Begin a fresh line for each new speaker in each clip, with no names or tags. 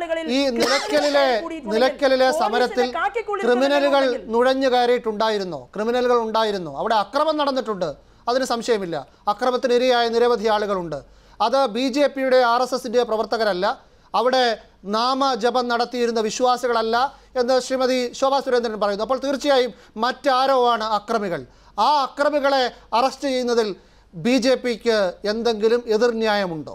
ആളുകളിൽ
ഈ നിലയ്ക്കലിലെ
കൂടിയിട്ടുണ്ടെങ്കിൽ
നിലയ്ക്കലിലെ
പോലീസിന്റെ
സമരത്തിൽ
കാക്കിക്കുള്ളിൽ
ക്രിമിനലുകൾ
കിടന്നുണ്ടെങ്കിൽ
നുഴഞ്ഞു കയറിയിട്ടുണ്ടായിരുന്നോ ക്രിമിനലുകൾ ഉണ്ടായിരുന്നു അവിടെ അക്രമം നടന്നിട്ടുണ്ട് അതിന് സംശയമില്ല അക്രമത്തിന് ഇരയായ നിരവധി ആളുകളുണ്ട് അത് ബി ജെ പിയുടെ ആർ എസ് എസിൻ്റെ പ്രവർത്തകരല്ല അവിടെ നാമജപം നടത്തിയിരുന്ന വിശ്വാസികളല്ല എന്ന് ശ്രീമതി ശോഭാ സുരേന്ദ്രൻ പറയുന്നു അപ്പോൾ തീർച്ചയായും മറ്റാരോ ആണ് അക്രമികൾ ആ അക്രമികളെ അറസ്റ്റ് ചെയ്യുന്നതിൽ ബി ജെ പിക്ക് എന്തെങ്കിലും എതിർന്യായമുണ്ടോ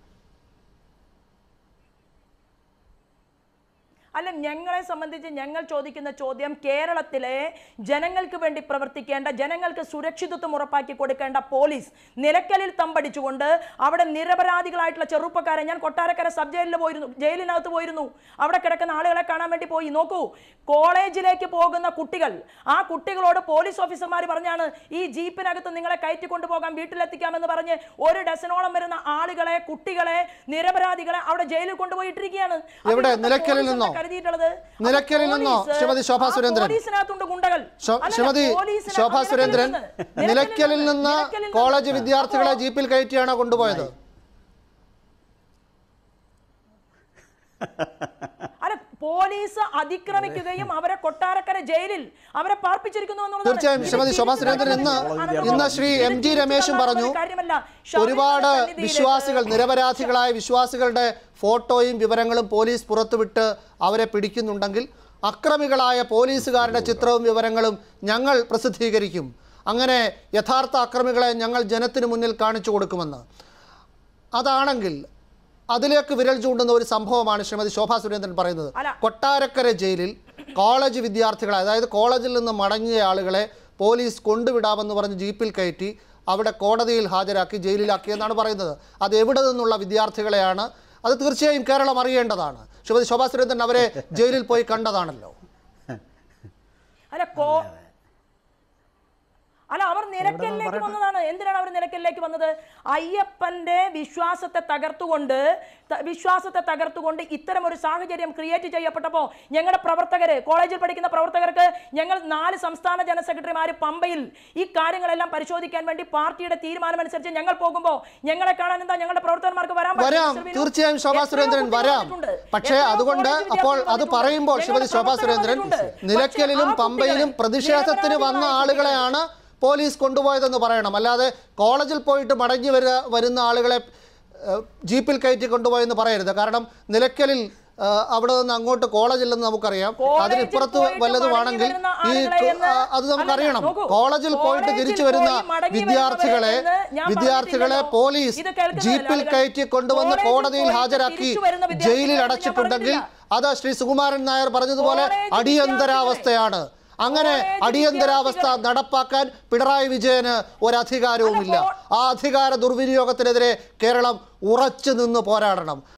അല്ല ഞങ്ങളെ സംബന്ധിച്ച് ഞങ്ങൾ ചോദിക്കുന്ന ചോദ്യം കേരളത്തിലെ ജനങ്ങൾക്ക് വേണ്ടി പ്രവർത്തിക്കേണ്ട ജനങ്ങൾക്ക് സുരക്ഷിതത്വം ഉറപ്പാക്കി കൊടുക്കേണ്ട പോലീസ് നിലയ്ക്കലിൽ തമ്പടിച്ചുകൊണ്ട് അവിടെ നിരപരാധികളായിട്ടുള്ള ചെറുപ്പക്കാരെ ഞാൻ കൊട്ടാരക്കര സബ് ജയിലിൽ പോയിരുന്നു ജയിലിനകത്ത് പോയിരുന്നു അവിടെ കിടക്കുന്ന ആളുകളെ കാണാൻ വേണ്ടി പോയി നോക്കൂ കോളേജിലേക്ക് പോകുന്ന കുട്ടികൾ ആ കുട്ടികളോട് പോലീസ് ഓഫീസർമാർ പറഞ്ഞാണ് ഈ ജീപ്പിനകത്ത് നിങ്ങളെ കയറ്റി കൊണ്ടുപോകാൻ വീട്ടിലെത്തിക്കാമെന്ന് പറഞ്ഞ് ഒരു ഡസനോളം വരുന്ന ആളുകളെ കുട്ടികളെ നിരപരാധികളെ അവിടെ ജയിലിൽ കൊണ്ടുപോയി ഇട്ടിരിക്കുകയാണ് അപ്പൊ
എവിടെ?
ഇന്നത്തെ
നിലയ്ക്കലിൽ
പോലീസ്
നിന്നോ?
എന്താ കരുതിയിട്ടുള്ളത്
നിലയ്ക്കലിൽ
അപ്പൊ
നിന്നോ?
പോലീസ്
ശ്രീമതി ശോഭാ
ആ
സുരേന്ദ്രൻ.
പോലീസിനകത്തുണ്ട് ഗുണ്ടകൾ
ശോ-
അല്ലല്ല,
ശ്രീമതി
പോലീസിന്
ശോഭാ
നിലയ്ക്കലിൽ
സുരേന്ദ്രൻ
നിന്ന്
നിലയ്ക്കലിൽ നിന്ന്
നിലയ്ക്കലിൽ നിന്ന്
കോളേജ് വിദ്യാർത്ഥികളെ
അപ്പോ
ജീപ്പിൽ കയറ്റിയാണോ കൊണ്ടുപോയത്
അല്ല പോലീസ് അതിക്രമിക്കുകയും അവരെ കൊട്ടാരക്കര ജയിലിൽ അവരെ പാർപ്പിച്ചിരിക്കുന്നു എന്നുള്ളതാണ്.
തീർച്ചയായും
ഇത്
ശ്രീമതി ശോഭാ സുരേന്ദ്രൻ ഇന്ന്
തിരിച്ചറിയാൻ
ഇന്ന് ശ്രീ എം ജി
ഇത്
രമേശും പറഞ്ഞു
കാര്യമല്ല.
ഒരുപാട്
ശബരിമല സന്നിധിയിലേക്ക്
വിശ്വാസികൾ നിരപരാധികളായ വിശ്വാസികളുടെ ഫോട്ടോയും വിവരങ്ങളും പോലീസ് പുറത്തുവിട്ട് അവരെ പിടിക്കുന്നുണ്ടെങ്കിൽ അക്രമികളായ പോലീസുകാരുടെ ചിത്രവും വിവരങ്ങളും ഞങ്ങൾ പ്രസിദ്ധീകരിക്കും അങ്ങനെ യഥാർത്ഥ അക്രമികളെ ഞങ്ങൾ ജനത്തിന് മുന്നിൽ കാണിച്ചു കൊടുക്കുമെന്ന് അതാണെങ്കിൽ അതിലേക്ക് വിരൽ ചൂണ്ടുന്ന ഒരു സംഭവമാണ് ശ്രീമതി ശോഭാ സുരേന്ദ്രൻ പറയുന്നത്
അല്ല.
കൊട്ടാരക്കര ജയിലിൽ കോളേജ് വിദ്യാർത്ഥികളെ അതായത് കോളേജിൽ നിന്ന് മടങ്ങിയ ആളുകളെ പോലീസ് കൊണ്ടുവിടാമെന്ന് പറഞ്ഞ് ജീപ്പിൽ കയറ്റി അവിടെ കോടതിയിൽ ഹാജരാക്കി ജയിലിലാക്കി എന്നാണ് പറയുന്നത് അത് എവിടെ നിന്നുള്ള വിദ്യാർത്ഥികളെയാണ് അത് തീർച്ചയായും കേരളം അറിയേണ്ടതാണ് ശ്രീമതി ശോഭാ സുരേന്ദ്രൻ അവരെ ജയിലിൽ പോയി കണ്ടതാണല്ലോ
അല്ല കോ അല്ല അവർ നിലയ്ക്കലിലേക്ക് വന്നതാണ് എന്തിനാണ് അവർ നിലയ്ക്കലിലേക്ക് വന്നത് അയ്യപ്പന്റെ വിശ്വാസത്തെ തകർത്തുകൊണ്ട് ത- വിശ്വാസത്തെ തകർത്തുകൊണ്ട് ഇത്തരം ഒരു സാഹചര്യം ക്രിയേറ്റ് ചെയ്യപ്പെട്ടപ്പോൾ ഞങ്ങളുടെ പ്രവർത്തകര് കോളേജിൽ പഠിക്കുന്ന പ്രവർത്തകർക്ക് ഞങ്ങൾ നാല് സംസ്ഥാന ജനറൽ സെക്രട്ടറിമാർ പമ്പയിൽ ഈ കാര്യങ്ങളെല്ലാം പരിശോധിക്കാൻ വേണ്ടി പാർട്ടിയുടെ തീരുമാനമനുസരിച്ച് ഞങ്ങൾ പോകുമ്പോൾ ഞങ്ങളെ കാണാൻ എന്താ ഞങ്ങളുടെ പ്രവർത്തകന്മാർക്ക് വരാൻ പറ്റില്ല,
വരാം
മിസ്റ്റർ വിനു?
തീർച്ചയായും ശോഭാ
എത്രയോ
സുരേന്ദ്രൻ
കുട്ടികൾ
വരാം
വന്നിട്ടുണ്ട്.
പക്ഷേ
എത്രയോ
അതുകൊണ്ട്
കോളേജ്
അപ്പോൾ
വിദ്യാർത്ഥികൾ
അത്
വന്നിട്ടുണ്ട്.
പറയുമ്പോൾ ശ്രീമതി
ഞങ്ങളുടെ
ശോഭാ
പ്രവർത്തകർ
സുരേന്ദ്രൻ
വന്നിട്ടുണ്ട്.
നിലയ്ക്കലിലും
പക്ഷേ ആ
പമ്പയിലും
കുട്ടികളെ,
പ്രതിഷേധത്തിന് വന്ന
നിരപരാധികളായ
ആളുകളെയാണ് പോലീസ് കൊണ്ടുപോയതെന്ന് പറയണം അല്ലാതെ കോളേജിൽ പോയിട്ട് മടങ്ങി വര വരുന്ന ആളുകളെ ഏഹ്, ജീപ്പിൽ കയറ്റി കൊണ്ടുപോയെന്ന് പറയരുത് കാരണം നിലയ്ക്കലിൽ ഏഹ്, അവിടെ നിന്ന് അങ്ങോട്ട് കോളേജില്ലെന്ന് നമുക്കറിയാം
കോളേജിൽ
അതിനിപ്പുറത്ത്
പോയിട്ട്
വല്ലതുമാണെങ്കിൽ
മടങ്ങി വരുന്ന
ഈ
ആളുകളെ എന്ന്
ആ, അത് നമുക്കറിയണം
അല്ലല്ല, നോക്കൂ.
കോളേജിൽ പോയിട്ട്
കോളേജിൽ
തിരിച്ചു വരുന്ന
പോയി മടങ്ങി
വിദ്യാർത്ഥികളെ
വരുന്നവരെ എന്ന് ഞാൻ
വിദ്യാർത്ഥികളെ
പറഞ്ഞിട്ടില്ലല്ലോ.
പോലീസ്
ഇത് കേൾക്കുന്നതല്ലേ
ജീപ്പിൽ
ആളുകൾ?
കയറ്റി കൊണ്ടുവന്ന്
കോളേജിൽ
കോടതിയിൽ
പോയിട്ട്
ഹാജരാക്കി
തിരിച്ചു വരുന്ന വിദ്യാർത്ഥികളെ
ജയിലിൽ
ഞാൻ
അടച്ചിട്ടുണ്ടെങ്കിൽ
പറഞ്ഞിട്ടില്ല.
അത് ശ്രീ സുകുമാരൻ നായർ പറഞ്ഞതുപോലെ
കോളേജ്
അടിയന്തരാവസ്ഥയാണ് അങ്ങനെ
കോളേജ്
അടിയന്തരാവസ്ഥ
വിദ്യാർത്ഥികളെ-
നടപ്പാക്കാൻ പിണറായി വിജയന് ഒരധികാരവുമില്ല
അല്ല,
ആ അധികാര ദുർവിനിയോഗത്തിനെതിരെ കേരളം ഉറച്ചു നിന്ന് പോരാടണം